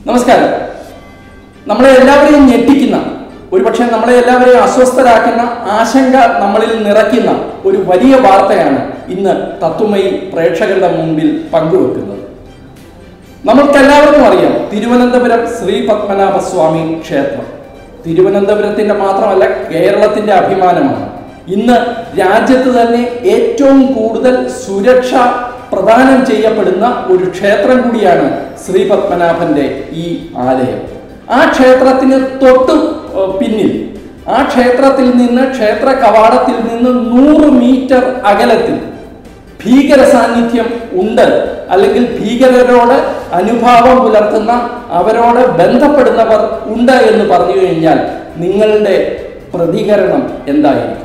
നമസ്കാരം നമ്മളെ എല്ലാവരെയും ഞെട്ടിക്കുന്ന ഒരുപക്ഷെ നമ്മളെ എല്ലാവരെയും അസ്വസ്ഥരാക്കുന്ന ആശങ്ക നമ്മളിൽ നിറയ്ക്കുന്ന ഒരു വലിയ വാർത്തയാണ് ഇന്ന് തത്വമയി പ്രേക്ഷകരുടെ മുമ്പിൽ പങ്കുവെക്കുന്നത് നമ്മൾക്കെല്ലാവർക്കും അറിയാം തിരുവനന്തപുരം ശ്രീ പത്മനാഭ സ്വാമി ക്ഷേത്രം തിരുവനന്തപുരത്തിന്റെ മാത്രമല്ല കേരളത്തിന്റെ അഭിമാനമാണ് ഇന്ന് രാജ്യത്ത് തന്നെ ഏറ്റവും കൂടുതൽ സുരക്ഷ പ്രദാനം ചെയ്യപ്പെടുന്ന ഒരു ക്ഷേത്രം കൂടിയാണ് ശ്രീ പത്മനാഭന്റെ ഈ ആലയം ആ ക്ഷേത്രത്തിന് തൊട്ട് ഏർ, പിന്നിൽ ആ ക്ഷേത്രത്തിൽ നിന്ന് ക്ഷേത്ര കവാടത്തിൽ നിന്ന് നൂറ് മീറ്റർ അകലത്തിൽ ഭീകര സാന്നിധ്യം ഉണ്ട് അല്ലെങ്കിൽ ഭീകരരോട് അനുഭാവം പുലർത്തുന്ന അവരോട് ബന്ധപ്പെടുന്നവർ ഉണ്ട് എന്ന് പറഞ്ഞു കഴിഞ്ഞാൽ നിങ്ങളുടെ പ്രതികരണം എന്തായിരിക്കും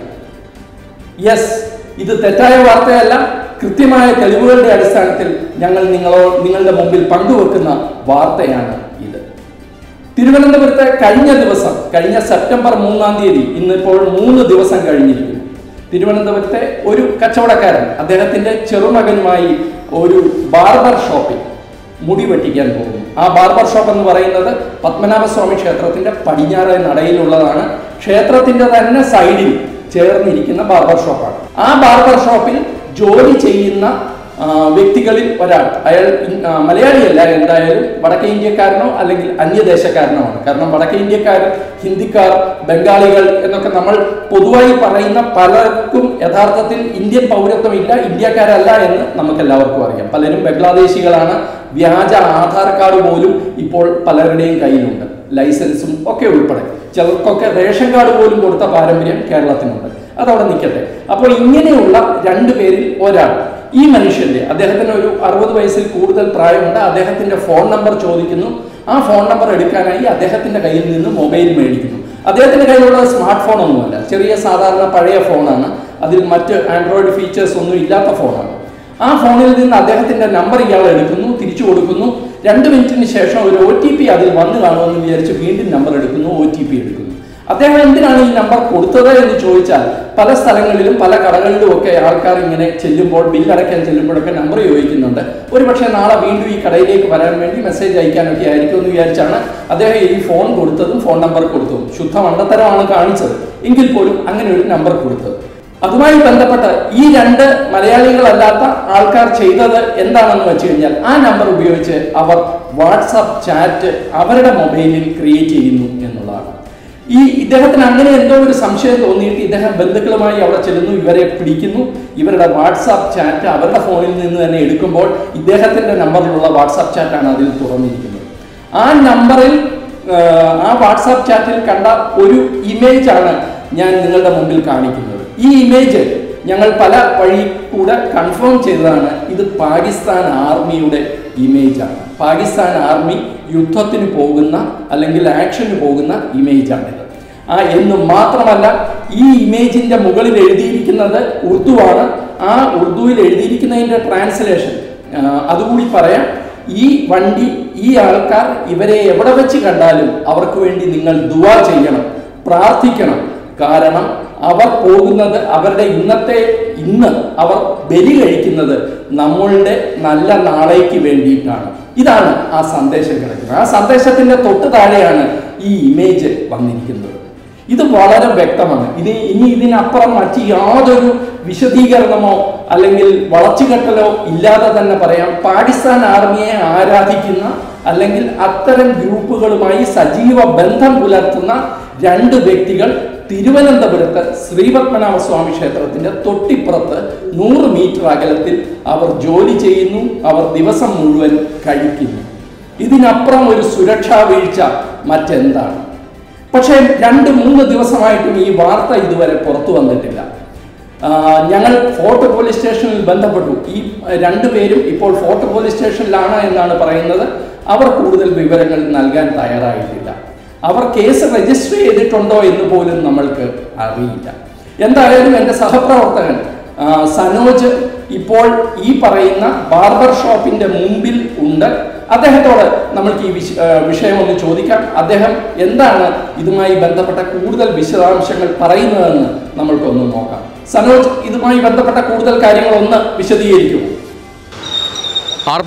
യെസ് ഇത് തെറ്റായ വാർത്തയല്ല കൃത്യമായ തെളിവുകളുടെ അടിസ്ഥാനത്തിൽ ഞങ്ങൾ നിങ്ങളോ നിങ്ങളുടെ മുമ്പിൽ പങ്കുവെക്കുന്ന വാർത്തയാണ് ഇത് തിരുവനന്തപുരത്ത് കഴിഞ്ഞ ദിവസം കഴിഞ്ഞ സെപ്റ്റംബർ മൂന്നാം തീയതി ഇന്നിപ്പോൾ മൂന്ന് ദിവസം കഴിഞ്ഞിരിക്കുന്നു തിരുവനന്തപുരത്തെ ഒരു കച്ചവടക്കാരൻ അദ്ദേഹത്തിന്റെ ചെറുമകനുമായി ഒരു ബാർബർ ഷോപ്പിൽ മുടി വെട്ടിക്കാൻ പോകുന്നു ആ ബാർബർ ഷോപ്പ് എന്ന് പറയുന്നത് പത്മനാഭസ്വാമി ക്ഷേത്രത്തിന്റെ പടിഞ്ഞാറ് നടയിലുള്ളതാണ് ക്ഷേത്രത്തിന്റെ തന്നെ സൈഡിൽ ചേർന്നിരിക്കുന്ന ബാർബർ ഷോപ്പാണ് ആ ബാർബർ ഷോപ്പിൽ ജോലി ചെയ്യുന്ന ആ, വ്യക്തികളിൽ ഒരാൾ അയാൾ ഇൻ- ആ, മലയാളിയല്ല എന്തായാലും വടക്കേ ഇന്ത്യക്കാരനോ അല്ലെങ്കിൽ അന്യദേശക്കാരനോ ആണ് കാരണം വടക്കേ ഇന്ത്യക്കാർ ഹിന്ദിക്കാർ ബംഗാളികൾ എന്നൊക്കെ നമ്മൾ പൊതുവായി പറയുന്ന പലർക്കും യഥാർത്ഥത്തിൽ ഇന്ത്യൻ പൗരത്വം ഇല്ല ഇന്ത്യക്കാരല്ല എന്ന് നമുക്ക് എല്ലാവർക്കും അറിയാം പലരും ബംഗ്ലാദേശികളാണ് വ്യാജ ആധാർ കാർഡ് പോലും ഇപ്പോൾ പലരുടെയും കയ്യിലുണ്ട് ലൈസൻസും ഒക്കെ ഉൾപ്പെടെ ചിലർക്കൊക്കെ റേഷൻ കാർഡ് പോലും കൊടുത്ത പാരമ്പര്യം കേരളത്തിനുണ്ട് അതവിടെ നിൽക്കട്ടെ അപ്പോൾ ഇങ്ങനെയുള്ള രണ്ടു പേരിൽ ഒരാൾ ഈ മനുഷ്യന്റെ അദ്ദേഹത്തിന് ഒരു അറുപത് വയസ്സിൽ കൂടുതൽ പ്രായമുണ്ട് അദ്ദേഹത്തിന്റെ ഫോൺ നമ്പർ ചോദിക്കുന്നു ആ ഫോൺ നമ്പർ എടുക്കാനായി അദ്ദേഹത്തിന്റെ കയ്യിൽ നിന്ന് മൊബൈൽ മേടിക്കുന്നു അദ്ദേഹത്തിന്റെ കയ്യിലുള്ള സ്മാർട്ട് ഫോൺ ഒന്നുമല്ല ചെറിയ സാധാരണ പഴയ ഫോണാണ് അതിൽ മറ്റ് ആൻഡ്രോയിഡ് ഫീച്ചേഴ്സ് ഒന്നും ഇല്ലാത്ത ഫോണാണ് ആ ഫോണിൽ നിന്ന് അദ്ദേഹത്തിന്റെ നമ്പർ ഇയാൾ എടുക്കുന്നു തിരിച്ചു കൊടുക്കുന്നു രണ്ട് മിനിറ്റിന് ശേഷം ഒരു ഒ ടി പി അതിൽ വന്നു കാണുമെന്ന് വിചാരിച്ച് വീണ്ടും നമ്പർ എടുക്കുന്നു ഒ ടി പി എടുക്കുന്നു അദ്ദേഹം എന്തിനാണ് ഈ നമ്പർ കൊടുത്തത് എന്ന് ചോദിച്ചാൽ പല സ്ഥലങ്ങളിലും പല കടകളിലും ഒക്കെ ആൾക്കാർ ഇങ്ങനെ ചെല്ലുമ്പോൾ ബില്ലടയ്ക്കാൻ ചെല്ലുമ്പോഴൊക്കെ നമ്പർ ചോദിക്കുന്നുണ്ട് ഒരുപക്ഷെ നാളെ വീണ്ടും ഈ കടയിലേക്ക് വരാൻ വേണ്ടി മെസ്സേജ് അയക്കാനൊക്കെ ആയിരിക്കും എന്ന് വിചാരിച്ചാണ് അദ്ദേഹം ഈ ഫോൺ കൊടുത്തതും ഫോൺ നമ്പർ കൊടുത്തതും ശുദ്ധ മണ്ടത്തരമാണ് കാണിച്ചത് എങ്കിൽ പോലും അങ്ങനെ ഒരു നമ്പർ കൊടുത്തത് അതുമായി ബന്ധപ്പെട്ട് ഈ രണ്ട് മലയാളികളല്ലാത്ത ആൾക്കാർ ചെയ്തത് എന്താണെന്ന് വെച്ച് കഴിഞ്ഞാൽ ആ നമ്പർ ഉപയോഗിച്ച് അവർ വാട്സപ്പ് ചാറ്റ് അവരുടെ മൊബൈലിൽ ക്രിയേറ്റ് ചെയ്യുന്നു എന്നുള്ളതാണ് ഈ ഇദ്ദേഹത്തിന് അങ്ങനെ എന്തോ ഒരു സംശയം തോന്നിയിട്ട് ഇദ്ദേഹം ബന്ധുക്കളുമായി അവിടെ ചെല്ലുന്നു ഇവരെ പിടിക്കുന്നു ഇവരുടെ വാട്സാപ്പ് ചാറ്റ് അവരുടെ ഫോണിൽ നിന്ന് തന്നെ എടുക്കുമ്പോൾ ഇദ്ദേഹത്തിന്റെ നമ്പറിലുള്ള വാട്സാപ്പ് ചാറ്റാണ് അതിൽ തുറന്നിരിക്കുന്നത് ആ നമ്പറിൽ ആ, ആ വാട്സാപ്പ് ചാറ്റിൽ കണ്ട ഒരു ഇമേജ് ആണ് ഞാൻ നിങ്ങളുടെ മുമ്പിൽ കാണിക്കുന്നത് ഈ ഇമേജ് ഞങ്ങൾ പല വഴി കൂടെ കൺഫേം ചെയ്തതാണ് ഇത് പാകിസ്ഥാൻ ആർമിയുടെ ഇമേജ് ആണ് പാകിസ്ഥാൻ ആർമി യുദ്ധത്തിന് പോകുന്ന അല്ലെങ്കിൽ ആക്ഷന് പോകുന്ന ഇമേജ് ആണിത് ആ എന്ന് മാത്രമല്ല ഈ ഇമേജിന്റെ മുകളിൽ എഴുതിയിരിക്കുന്നത് ഉറുദുവാണ് ആ ഉറുദുവിൽ എഴുതിയിരിക്കുന്നതിന്റെ ട്രാൻസ്ലേഷൻ അതുകൂടി പറയാം ഈ വണ്ടി ഈ ആൾക്കാർ ഇവരെ എവിടെ വെച്ച് കണ്ടാലും അവർക്ക് വേണ്ടി നിങ്ങൾ ദുവാ ചെയ്യണം പ്രാർത്ഥിക്കണം കാരണം അവർ പോകുന്നത് അവരുടെ ഇന്നത്തെ ഇന്ന് അവർ ബലി കഴിക്കുന്നത് നമ്മളുടെ നല്ല നാളേക്ക് വേണ്ടിയിട്ടാണ് ഇതാണ് ആ സന്ദേശം കിടക്കുന്നത് ആ സന്ദേശത്തിന്റെ തൊട്ട് താഴെയാണ് ഈ ഇമേജ് വന്നിരിക്കുന്നത് ഇത് വളരെ വ്യക്തമാണ് ഇനി ഇനി ഇതിനപ്പുറം മറ്റ് യാതൊരു വിശദീകരണമോ അല്ലെങ്കിൽ വളച്ചുകെട്ടലോ ഇല്ലാതെ തന്നെ പറയാം പാകിസ്ഥാൻ ആർമിയെ ആരാധിക്കുന്ന അല്ലെങ്കിൽ അത്തരം ഗ്രൂപ്പുകളുമായി സജീവ ബന്ധം പുലർത്തുന്ന രണ്ട് വ്യക്തികൾ തിരുവനന്തപുരത്ത് ശ്രീപത്മനാഭ സ്വാമി ക്ഷേത്രത്തിന്റെ തൊട്ടിപ്പുറത്ത് നൂറ് മീറ്റർ അകലത്തിൽ അവർ ജോലി ചെയ്യുന്നു അവർ ദിവസം മുഴുവൻ കഴിക്കുന്നു ഇതിനപ്പുറം ഒരു സുരക്ഷാ വീഴ്ച മറ്റെന്താണ് പക്ഷേ രണ്ട് മൂന്ന് ദിവസമായിട്ടും ഈ വാർത്ത ഇതുവരെ പുറത്തു വന്നിട്ടില്ല ആ, ഞങ്ങൾ ഫോർട്ട് പോലീസ് സ്റ്റേഷനിൽ ബന്ധപ്പെട്ടു ഈ രണ്ടുപേരും ഇപ്പോൾ ഫോർട്ട് പോലീസ് സ്റ്റേഷനിലാണ് എന്നാണ് പറയുന്നത് അവർ കൂടുതൽ വിവരങ്ങൾ നൽകാൻ തയ്യാറായിട്ടില്ല അവർ കേസ് രജിസ്റ്റർ ചെയ്തിട്ടുണ്ടോ എന്ന് പോലും നമ്മൾക്ക് അറിയില്ല എന്തായാലും എൻ്റെ സഹപ്രവർത്തകൻ ആ, സനോജ് ഇപ്പോൾ ഈ പറയുന്ന ബാർബർ ഷോപ്പിന്റെ മുമ്പിൽ ഉണ്ട് അദ്ദേഹത്തോട് നമ്മൾക്ക് ഈ വിഷ ആ, വിഷയം ഒന്ന് ചോദിക്കാം അദ്ദേഹം എന്താണ് ഇതുമായി ബന്ധപ്പെട്ട കൂടുതൽ വിശദാംശങ്ങൾ പറയുന്നതെന്ന് നമ്മൾക്കൊന്ന് നോക്കാം സനോജ് ഇതുമായി ബന്ധപ്പെട്ട കൂടുതൽ കാര്യങ്ങൾ ഒന്ന് വിശദീകരിക്കുമോ ആർ പി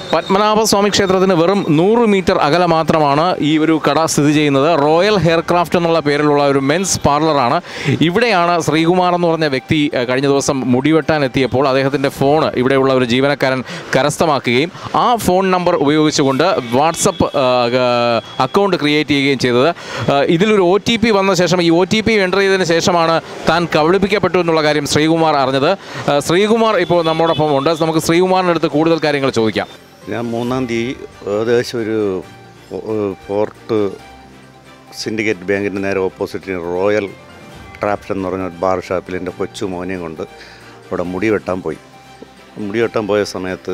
പത്മനാഭസ്വാമി ക്ഷേത്രത്തിന് വെറും നൂറ് മീറ്റർ അകലെ മാത്രമാണ് ഈ ഒരു കട സ്ഥിതി ചെയ്യുന്നത് റോയൽ ഹെയർ ക്രാഫ്റ്റ് എന്നുള്ള പേരിലുള്ള ഒരു മെൻസ് പാർലറാണ് ഇവിടെയാണ് ശ്രീകുമാർ എന്ന് പറഞ്ഞ വ്യക്തി ഏഹ്, കഴിഞ്ഞ ദിവസം മുടിവെട്ടാൻ എത്തിയപ്പോൾ അദ്ദേഹത്തിൻ്റെ ഫോൺ ഇവിടെയുള്ള ഒരു ജീവനക്കാരൻ കരസ്ഥമാക്കുകയും ആ ഫോൺ നമ്പർ ഉപയോഗിച്ചുകൊണ്ട് വാട്സപ്പ് അക്കൗണ്ട് ക്രിയേറ്റ് ചെയ്യുകയും ചെയ്തത് ഏഹ്, ഇതിലൊരു ഒ ടി പി വന്ന ശേഷം ഈ ഒ ടി പി എൻ്റർ ചെയ്തതിന് ശേഷമാണ് താൻ കബളിപ്പിക്കപ്പെട്ടു എന്നുള്ള കാര്യം ശ്രീകുമാർ അറിഞ്ഞത് ഏഹ്, ശ്രീകുമാർ ഇപ്പോൾ നമ്മോടൊപ്പം ഉണ്ട് നമുക്ക് ശ്രീകുമാറിൻ്റെ അടുത്ത് കൂടുതൽ കാര്യങ്ങൾ ചോദിക്കാം ഞാൻ മൂന്നാം തീയതി ഏകദേശം ഒരു ഫോ- ഏഹ് ഫോർട്ട് സിൻഡിക്കേറ്റ് ബാങ്കിൻ്റെ നേരെ ഓപ്പോസിറ്റ് റോയൽ ട്രാപ്ഷൻ എന്ന് പറഞ്ഞ ഒരു ബാർ ഷാപ്പിൽ എൻ്റെ കൊച്ചു മോനെയും കൊണ്ട് അവിടെ മുടി വെട്ടാൻ പോയി മുടി വെട്ടാൻ പോയ സമയത്ത്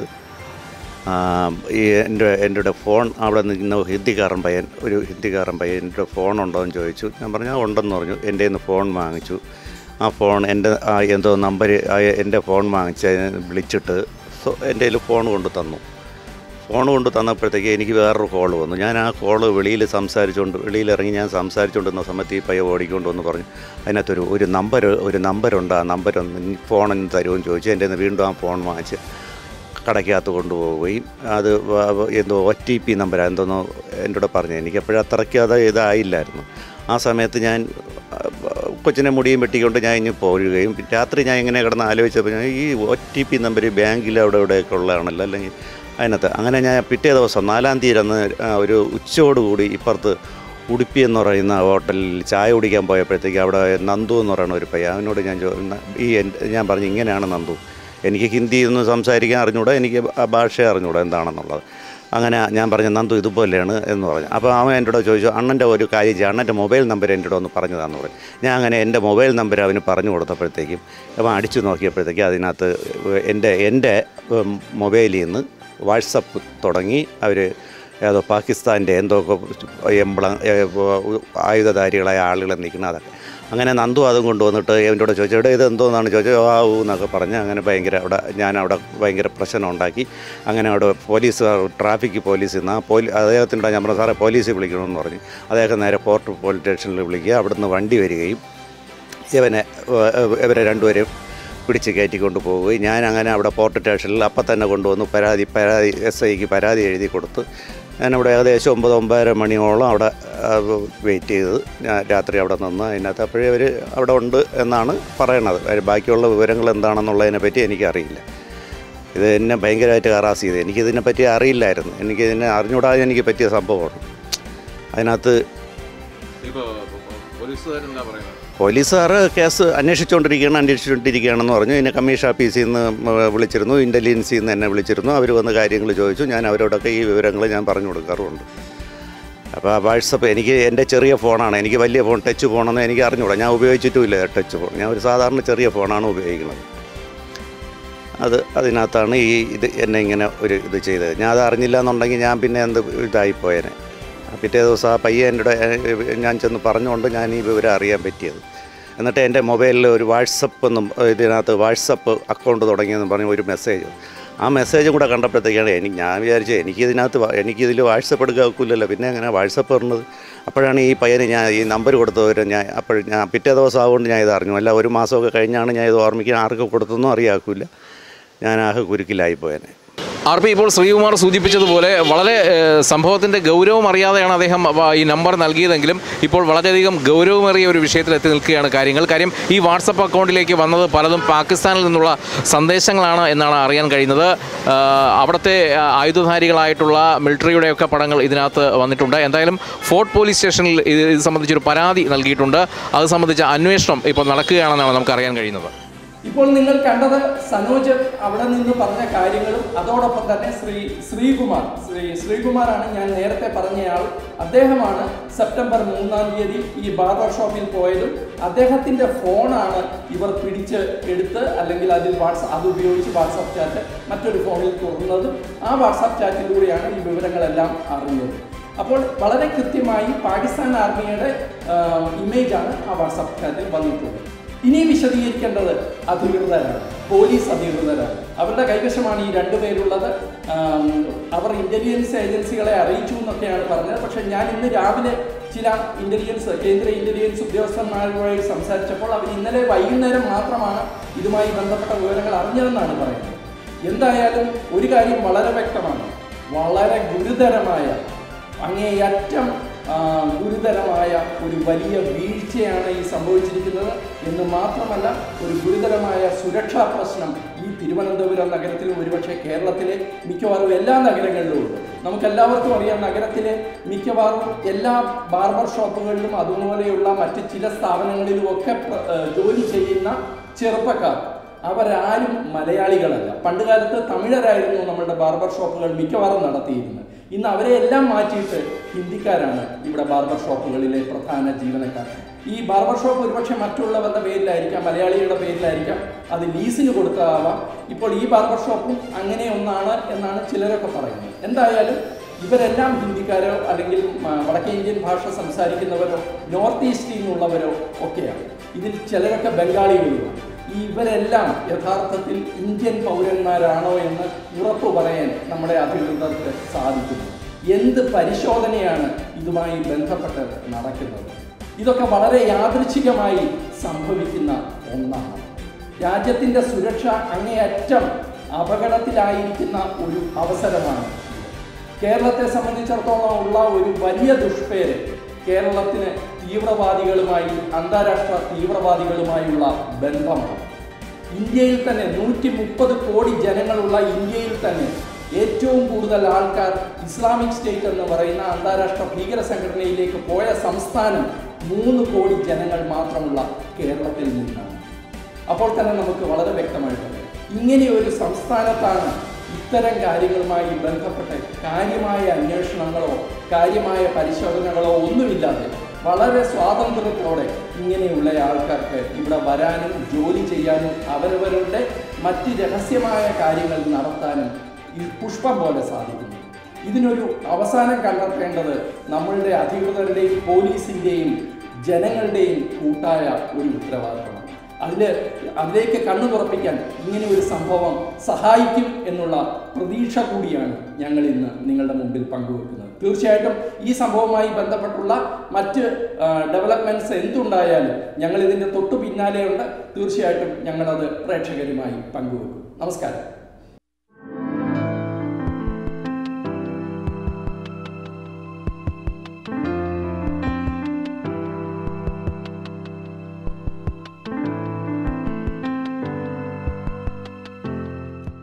ആ, ഈ എൻ്റെ എൻ്റെ കൂടെ ഫോൺ അവിടെ നിൽക്കുന്ന ഹിന്ദിക്കാരൻ പയ്യൻ ഒരു ഹിന്ദിക്കാരൻ പയ്യൻ എൻ്റെ ഫോൺ ഉണ്ടോ എന്ന് ചോദിച്ചു ഞാൻ പറഞ്ഞു "ആ, ഉണ്ടെന്ന് പറഞ്ഞു എൻ്റെ കയ്യിൽ നിന്ന് ഫോൺ വാങ്ങിച്ചു ആ ഫോൺ എൻ്റെ ആ എന്തോ നമ്പർ എൻ്റെ ഫോൺ വാങ്ങിച്ച് അതിനെ വിളിച്ചിട്ട് സോ എൻ്റെ കയ്യിൽ ഫോൺ കൊണ്ട് തന്നു ഫോൺ കൊണ്ട് തന്നപ്പോഴത്തേക്ക് എനിക്ക് വേറൊരു കോൾ വന്നു ഞാൻ ആ കോള് വെളിയിൽ സംസാരിച്ചുകൊണ്ട് വെളിയിലിറങ്ങി ഞാൻ സംസാരിച്ചുകൊണ്ടിരുന്ന സമയത്ത് ഈ പയ്യ ഓടിക്കൊണ്ട് വന്ന് പറഞ്ഞു അതിനകത്തൊരു ഒരു നമ്പർ ഒരു നമ്പറുണ്ട് ആ നമ്പർ ഒന്ന് ഫോണൊന്ന് തരുമെന്ന് ചോദിച്ചു എൻ്റെ കയ്യിൽ നിന്ന് വീണ്ടും ആ ഫോൺ വാങ്ങിച്ച് കടയ്ക്കകത്ത് കൊണ്ടുപോവുകയും അത് വ- വ- എന്തോ ഒ ടി പി നമ്പരാണ് എന്തോന്നോ എൻ്റെ കൂടെ പറഞ്ഞു എനിക്ക് എപ്പോഴും അത്രയ്ക്ക് അത് ഇതായില്ലായിരുന്നു ആ സമയത്ത് ഞാൻ ആ, കൊച്ചിനെ മുടിയും വെട്ടിക്കൊണ്ട് ഞാൻ ഇനി പോരുകയും രാത്രി ഞാൻ ഇങ്ങനെ കിടന്ന് ആലോചിച്ചപ്പോൾ ഞാൻ ഈ ഒ ടി പി നമ്പർ ബാങ്കിൽ അവിടെ ഇവിടെയൊക്കെ ഉള്ളതാണല്ലോ അല്ലെങ്കിൽ അതിനകത്ത് അങ്ങനെ ഞാൻ പിറ്റേ ദിവസം നാലാം തീയതി അന്ന് ആ, ഒരു ഉച്ചയോടുകൂടി ഇപ്പുറത്ത് ഉടുപ്പി എന്ന് പറയുന്ന ഹോട്ടലിൽ ചായ കുടിക്കാൻ പോയപ്പോഴത്തേക്ക് അവിടെ നന്ദു എന്ന് പറയുന്ന ഒരു പയ്യ അവനോട് ഞാൻ ചോ ഈ എൻ്റെ- ഞാൻ പറഞ്ഞു ഇങ്ങനെയാണ് നന്ദു എനിക്ക് ഹിന്ദി ഒന്നും സംസാരിക്കാൻ അറിഞ്ഞൂടാ എനിക്ക് ആ ഭാഷ അറിഞ്ഞൂടാ എന്താണെന്നുള്ളത് അങ്ങനെ ഞാൻ പറഞ്ഞു നന്ദു ഇതുപോലെയാണ് എന്ന് പറഞ്ഞു അപ്പോൾ അവൻ എൻ്റെ കൂടെ ചോദിച്ചു അണ്ണൻ്റെ ഒരു കാര്യം ചെയ്യും അണ്ണൻ്റെ മൊബൈൽ നമ്പർ എൻ്റെ കൂടെ ഒന്ന് പറഞ്ഞു തന്നു പറഞ്ഞു ഞാൻ അങ്ങനെ എൻ്റെ മൊബൈൽ നമ്പർ അവന് പറഞ്ഞു കൊടുത്തപ്പോഴത്തേക്കും അവൻ അടിച്ചു നോക്കിയപ്പോഴത്തേക്കും അതിനകത്ത് എൻ്റെ എൻ്റെ ഉം, മൊബൈലിൽ നിന്ന് വാട്സപ്പ് തുടങ്ങി അവർ ഏതോ പാകിസ്ഥാൻ്റെ എന്തോ എംബ്ലം ആയുധധാരികളായ ആളുകളെ നിൽക്കുന്ന അതൊക്കെ അങ്ങനെ നന്ദു അതും കൊണ്ടുവന്നിട്ട് എൻ്റെ കൂടെ ചോദിച്ചു ഇവിടെ ഇത് എന്തോന്നാണ് ചോദിച്ചത് ആ ഊ എന്നൊക്കെ പറഞ്ഞ് അങ്ങനെ ഭയങ്കര അവിടെ ഞാൻ അവിടെ ഭയങ്കര പ്രശ്നം ഉണ്ടാക്കി അങ്ങനെ അവിടെ പോലീസ് ട്രാഫിക് പോലീസിൽ നിന്ന് ആ പോലീ അദ്ദേഹത്തിൻ്റെ ഞാൻ പറഞ്ഞു സാറേ പോലീസ് വിളിക്കണമെന്ന് പറഞ്ഞു അദ്ദേഹം നേരെ പോർട്ട് പോലീസ് സ്റ്റേഷനിൽ വിളിക്കുക അവിടുന്ന് വണ്ടി വരികയും ഇവനെ ഏഹ്, ഇവരെ രണ്ടുപേരും പിടിച്ച് കയറ്റിക്കൊണ്ട് പോവുകയും ഞാൻ അങ്ങനെ അവിടെ പോർട്ട് സ്റ്റേഷനിൽ അപ്പം തന്നെ കൊണ്ടുവന്ന് പരാതി പരാതി എസ് ഐക്ക് പരാതി എഴുതി കൊടുത്ത് ഞാനവിടെ ഏകദേശം ഒമ്പത് ഒമ്പതര മണിയോളം അവിടെ വെയിറ്റ് ചെയ്ത് ഞാൻ രാത്രി അവിടെ നിന്ന് അതിനകത്ത് അപ്പോഴേ അവർ അവിടെ ഉണ്ട് എന്നാണ് പറയണത് അതിന് ബാക്കിയുള്ള വിവരങ്ങൾ എന്താണെന്നുള്ളതിനെ പറ്റി എനിക്കറിയില്ല ഇത് എന്നെ ഭയങ്കരമായിട്ട് ഹറാസ് ചെയ്ത് എനിക്കിതിനെ പറ്റി അറിയില്ലായിരുന്നു എനിക്കിതിനെ അറിഞ്ഞുകൂടാതെ എനിക്ക് പറ്റിയ സംഭവമാണ് അതിനകത്ത് പോലീസുകാർ കേസ് അന്വേഷിച്ചുകൊണ്ടിരിക്കുകയാണ് അന്വേഷിച്ചുകൊണ്ടിരിക്കുകയാണെന്ന് പറഞ്ഞു പിന്നെ കമ്മീഷൻ ഓഫീസിൽ നിന്ന് മ- വിളിച്ചിരുന്നു ഇൻ്റലിജൻസിൽ നിന്ന് എന്നെ വിളിച്ചിരുന്നു അവർ വന്ന് കാര്യങ്ങൾ ചോദിച്ചു ഞാൻ അവരോടൊക്കെ ഈ വിവരങ്ങൾ ഞാൻ പറഞ്ഞു കൊടുക്കാറുമുണ്ട് അപ്പോൾ ആ വാട്സപ്പ് എനിക്ക് എൻ്റെ ചെറിയ ഫോണാണ് എനിക്ക് വലിയ ഫോൺ ടച്ച് ഫോണെന്ന് എനിക്ക് അറിഞ്ഞുകൂടാ ഞാൻ ഉപയോഗിച്ചിട്ടുമില്ല ടച്ച് ഫോൺ ഞാൻ ഒരു സാധാരണ ചെറിയ ഫോണാണ് ഉപയോഗിക്കുന്നത് അത് അതിനകത്താണ് ഈ ഇത് എന്നെ ഇങ്ങനെ ഒരു ഇത് ചെയ്തത് ഞാൻ അത് അറിഞ്ഞില്ല എന്നുണ്ടെങ്കിൽ ഞാൻ പിന്നെ എന്ത് ഇതായിപ്പോയേനെ പിറ്റേ ദിവസം ആ പയ്യൻ എൻ്റെ കൂടെ, ഞാൻ ചെന്ന് പറഞ്ഞുകൊണ്ട് ഞാൻ ഈ വിവരം അറിയാൻ പറ്റിയത് എന്നിട്ട് എൻ്റെ മൊബൈലിൽ ഒരു വാട്സപ്പ് എന്നും ഇതിനകത്ത് വാട്സപ്പ് അക്കൗണ്ട് തുടങ്ങിയെന്ന് പറഞ്ഞ് ഒരു മെസ്സേജ് ആ മെസ്സേജും കൂടെ കണ്ടപ്പോഴത്തേക്കാണ് എനിക്ക് ഞാൻ വിചാരിച്ചു എനിക്കിതിനകത്ത് വാ- എനിക്കിതിൽ വാട്സപ്പ് എടുക്കാൻ ഒക്കില്ലല്ലോ പിന്നെ എങ്ങനെ വാട്സപ്പ് പറഞ്ഞത് അപ്പോഴാണ് ഈ പയ്യന് ഞാൻ ഈ നമ്പർ കൊടുത്തവർ ഞാൻ അപ്പോൾ ഞാൻ പിറ്റേ ദിവസം ആവുകൊണ്ട് ഞാൻ ഇത് അറിഞ്ഞു അല്ല ഒരു മാസമൊക്കെ കഴിഞ്ഞാണ് ഞാൻ ഇത് ഓർമ്മിക്കാൻ ആർക്ക് കൊടുത്തെന്നും അറിയാക്കില്ല ഞാൻ ആകെ കുരുക്കിലായി പോയനെ ആർ പി ഇപ്പോൾ ശ്രീകുമാർ സൂചിപ്പിച്ചതുപോലെ വളരെ ഏഹ്, സംഭവത്തിൻ്റെ ഗൗരവം അറിയാതെയാണ് അദ്ദേഹം അവ- ഈ നമ്പർ നൽകിയതെങ്കിലും ഇപ്പോൾ വളരെയധികം ഗൗരവമേറിയ ഒരു വിഷയത്തിൽ എത്തി നിൽക്കുകയാണ് കാര്യങ്ങൾ കാര്യം ഈ വാട്സപ്പ് അക്കൗണ്ടിലേക്ക് വന്നത് പലതും പാകിസ്ഥാനിൽ നിന്നുള്ള സന്ദേശങ്ങളാണ് എന്നാണ് അറിയാൻ കഴിയുന്നത് ആഹ്, അവിടുത്തെ ആഹ്, ആയുധധാരികളായിട്ടുള്ള മിലിറ്ററിയുടെയൊക്കെ പടങ്ങൾ ഇതിനകത്ത് വന്നിട്ടുണ്ട് എന്തായാലും ഫോർട്ട് പോലീസ് സ്റ്റേഷനിൽ ഇത് ഇത് സംബന്ധിച്ചൊരു പരാതി നൽകിയിട്ടുണ്ട് അത് സംബന്ധിച്ച അന്വേഷണം ഇപ്പോൾ നടക്കുകയാണെന്നാണ് നമുക്ക് അറിയാൻ കഴിയുന്നത് ഇപ്പോൾ നിങ്ങൾ കണ്ടത് സനോജ് അവിടെ നിന്ന് പറഞ്ഞ കാര്യങ്ങളും അതോടൊപ്പം തന്നെ ശ്രീ ശ്രീകുമാർ ശ്രീ ശ്രീകുമാറാണ് ഞാൻ നേരത്തെ പറഞ്ഞയാൾ അദ്ദേഹമാണ് സെപ്റ്റംബർ മൂന്നാം തീയതി ഈ ബാർബർ ഷോപ്പിൽ പോയതും അദ്ദേഹത്തിന്റെ ഫോണാണ് ഇവർ പിടിച്ച് എടുത്ത് അല്ലെങ്കിൽ അതിൽ വാട്സ് അത് ഉപയോഗിച്ച് വാട്സാപ്പ് ചാറ്റ് മറ്റൊരു ഫോണിൽ തുറന്നതും ആ വാട്സാപ്പ് ചാറ്റിലൂടെയാണ് ഈ വിവരങ്ങളെല്ലാം അറിഞ്ഞത് അപ്പോൾ വളരെ കൃത്യമായി പാകിസ്ഥാൻ ആർമിയുടെ ഇമേജാണ് ആ വാട്സാപ്പ് ചാറ്റിൽ വന്നിട്ടുള്ളത് ഇനി വിശദീകരിക്കേണ്ടത് അധികൃതരാണ് പോലീസ് അധികൃതരാണ് അവരുടെ കൈവശമാണ് ഈ രണ്ടുപേരുള്ളത് ആം, അവർ ഇന്റലിജൻസ് ഏജൻസികളെ അറിയിച്ചു എന്നൊക്കെയാണ് പറഞ്ഞത് പക്ഷെ ഞാൻ ഇന്ന് രാവിലെ ചില ഇന്റലിജൻസ് കേന്ദ്ര ഇന്റലിജൻസ് ഉദ്യോഗസ്ഥന്മാരുമായി സംസാരിച്ചപ്പോൾ അവർ ഇന്നലെ വൈകുന്നേരം മാത്രമാണ് ഇതുമായി ബന്ധപ്പെട്ട വിവരങ്ങൾ അറിഞ്ഞതെന്നാണ് പറയുന്നത് എന്തായാലും ഒരു കാര്യം വളരെ വ്യക്തമാണ് വളരെ ഗുരുതരമായ അങ്ങേയറ്റം ആ, ഗുരുതരമായ ഒരു വലിയ വീഴ്ചയാണ് ഈ സംഭവിച്ചിരിക്കുന്നത് എന്ന് മാത്രമല്ല ഒരു ഗുരുതരമായ സുരക്ഷാ പ്രശ്നം ഈ തിരുവനന്തപുരം നഗരത്തിലും ഒരുപക്ഷെ കേരളത്തിലെ മിക്കവാറും എല്ലാ നഗരങ്ങളിലും ഉണ്ട് നമുക്കെല്ലാവർക്കും അറിയാം നഗരത്തിലെ മിക്കവാറും എല്ലാ ബാർബർ ഷോപ്പുകളിലും അതുപോലെയുള്ള മറ്റ് ചില സ്ഥാപനങ്ങളിലും ഒക്കെ പ്ര- ഏ, ജോലി ചെയ്യുന്ന ചെറുപ്പക്കാർ അവരാരും മലയാളികളല്ല പണ്ടുകാലത്ത് തമിഴരായിരുന്നു നമ്മളുടെ ബാർബർ ഷോപ്പുകൾ മിക്കവാറും നടത്തിയിരുന്നത് ഇന്ന് അവരെ എല്ലാം മാറ്റിയിട്ട് ഹിന്ദിക്കാരാണ് ഇവിടെ ബാർബർ ഷോപ്പുകളിലെ പ്രധാന ജീവനക്കാർ ഈ ബാർബർ ഷോപ്പ് ഒരുപക്ഷെ മറ്റുള്ളവരുടെ പേരിലായിരിക്കാം മലയാളികളുടെ പേരിലായിരിക്കാം അത് ലീസിന് കൊടുത്തതാവാം ഇപ്പോൾ ഈ ബാർബർ ഷോപ്പും അങ്ങനെ ഒന്നാണ് എന്നാണ് ചിലരൊക്കെ പറയുന്നത് എന്തായാലും ഇവരെല്ലാം ഹിന്ദിക്കാരോ അല്ലെങ്കിൽ ആ, വടക്കേ ഇന്ത്യൻ ഭാഷ സംസാരിക്കുന്നവരോ നോർത്ത് ഈസ്റ്റിൽ നിന്നുള്ളവരോ ഒക്കെയാണ് ഇതിൽ ചിലരൊക്കെ ബംഗാളികളുമാണ് ഈ ഇവരെല്ലാം യഥാർത്ഥത്തിൽ ഇന്ത്യൻ പൗരന്മാരാണോ എന്ന് ഉറപ്പു പറയാൻ നമ്മുടെ അധികൃതർക്ക് സാധിക്കുന്നു എന്ത് പരിശോധനയാണ് ഇതുമായി ബന്ധപ്പെട്ട് നടക്കുന്നത് ഇതൊക്കെ വളരെ യാദൃച്ഛികമായി സംഭവിക്കുന്ന ഒന്നാണ് രാജ്യത്തിൻ്റെ സുരക്ഷ അങ്ങേയറ്റം അപകടത്തിലായിരിക്കുന്ന ഒരു അവസരമാണ് കേരളത്തെ സംബന്ധിച്ചിടത്തോളം ഉള്ള ഒരു വലിയ ദുഷ്പേര് കേരളത്തിന് തീവ്രവാദികളുമായി അന്താരാഷ്ട്ര തീവ്രവാദികളുമായുള്ള ബന്ധമാണ് ഇന്ത്യയിൽ തന്നെ നൂറ്റി മുപ്പത് കോടി ജനങ്ങളുള്ള ഇന്ത്യയിൽ തന്നെ ഏറ്റവും കൂടുതൽ ആൾക്കാർ ഇസ്ലാമിക് സ്റ്റേറ്റ് എന്ന് പറയുന്ന അന്താരാഷ്ട്ര ഭീകര സംഘടനയിലേക്ക് പോയ സംസ്ഥാനം മൂന്ന് കോടി ജനങ്ങൾ മാത്രമുള്ള കേരളത്തിൽ നിന്നാണ് അപ്പോൾ തന്നെ നമുക്ക് വളരെ വ്യക്തമായിട്ടുണ്ട് ഇങ്ങനെ ഒരു സംസ്ഥാനത്താണ് ഇത്തരം കാര്യങ്ങളുമായി ബന്ധപ്പെട്ട് കാര്യമായ അന്വേഷണങ്ങളോ കാര്യമായ പരിശോധനകളോ ഒന്നുമില്ലാതെ വളരെ സ്വാതന്ത്ര്യത്തോടെ ഇങ്ങനെയുള്ള ആൾക്കാർക്ക് ഇവിടെ വരാനും ജോലി ചെയ്യാനും അവരവരുടെ മറ്റ് രഹസ്യമായ കാര്യങ്ങൾ നടത്താനും ഈ പുഷ്പം പോലെ സാധിക്കുന്നു ഇതിനൊരു അവസാനം കണ്ടെത്തേണ്ടത് നമ്മളുടെ അധികൃതരുടെയും പോലീസിൻ്റെയും ജനങ്ങളുടെയും കൂട്ടായ ഒരു ഉത്തരവാദിത്തമാണ് അതിൽ അതിലേക്ക് കണ്ണു തുറപ്പിക്കാൻ ഇങ്ങനെ ഒരു സംഭവം സഹായിക്കും എന്നുള്ള പ്രതീക്ഷ കൂടിയാണ് ഞങ്ങൾ ഇന്ന് നിങ്ങളുടെ മുമ്പിൽ പങ്കുവെക്കുന്നത് തീർച്ചയായിട്ടും ഈ സംഭവവുമായി ബന്ധപ്പെട്ടുള്ള മറ്റ് ഡെവലപ്മെൻറ്റ്സ് എന്തുണ്ടായാലും ഞങ്ങൾ ഇതിൻ്റെ തൊട്ടു പിന്നാലെയുണ്ട് തീർച്ചയായിട്ടും ഞങ്ങളത് പ്രേക്ഷകരുമായി പങ്കുവെക്കും നമസ്കാരം